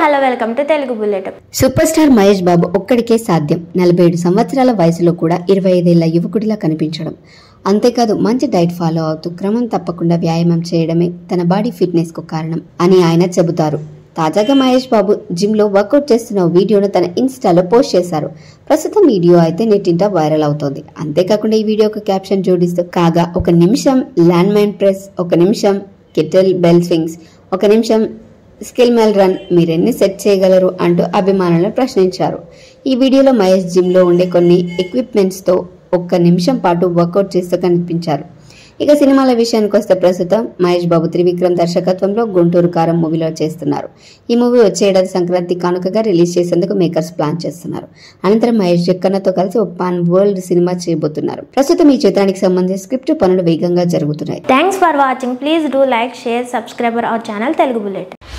hello welcome to Telugu bullet super star Mahesh Babu ఒక్కడికే సాధ్యం నలభై ఏడు సంవత్సరాల వయసులో కూడా ఇరవై ఐదేళ్ల యువకుడిలా కనిపించడం అంతేకాదు మంచి డైట్ ఫాలో అవుతూ క్రమం తప్పకుండా వ్యాయామం చేయడమే తన బాడీ ఫిట్నెస్ కు కారణం అని ఆయన చెబుతారు తాజాగా మహేష్ బాబు జిమ్ లో వర్కౌట్ చేస్తున్న ఓ వీడియోను తన ఇన్స్టాలో పోస్ట్ చేశారు ప్రస్తుతం వీడియో అయితే నెట్టింట వైరల్ అవుతోంది అంతేకాకుండా ఈ వీడియోకు క్యాప్షన్ జోడిస్తూ కాగా ఒక నిమిషం ల్యాండ్ మైన్ ప్రెస్ ఒక నిమిషం కెటిల్ బెల్ స్వింగ్స్ ఒక నిమిషం స్కిల్ మెల్ రన్ మీరెన్ని సెట్ చేయగలరు అంటూ అభిమానులను ప్రశ్నించారు ఈ వీడియోలో మహేష్ జిమ్ లో ఉండే కొన్ని ఎక్విప్మెంట్స్ తో ఒక్క నిమిషం పాటు వర్కౌట్ చేస్తూ కనిపించారు ఇక సినిమాల విషయానికి వస్తే ప్రస్తుతం మహేష్ బాబు త్రివిక్రమ్ దర్శకత్వంలో గుంటూరు కారం మూవీలో చేస్తున్నారు ఈ మూవీ వచ్చే ఏడాది సంక్రాంతి కానుకగా రిలీజ్ చేసేందుకు మేకర్స్ ప్లాన్ చేస్తున్నారు అనంతరం మహేష్ జక్కన్నతో కలిసి ఒక పాన్ వరల్డ్ సినిమా చేయబోతున్నారు ప్రస్తుతం ఈ చిత్రానికి సంబంధించి స్క్రిప్ట్ పనులు వేగంగా జరుగుతున్నాయి thanks for watching please do like share subscriber our channel Telugu bullet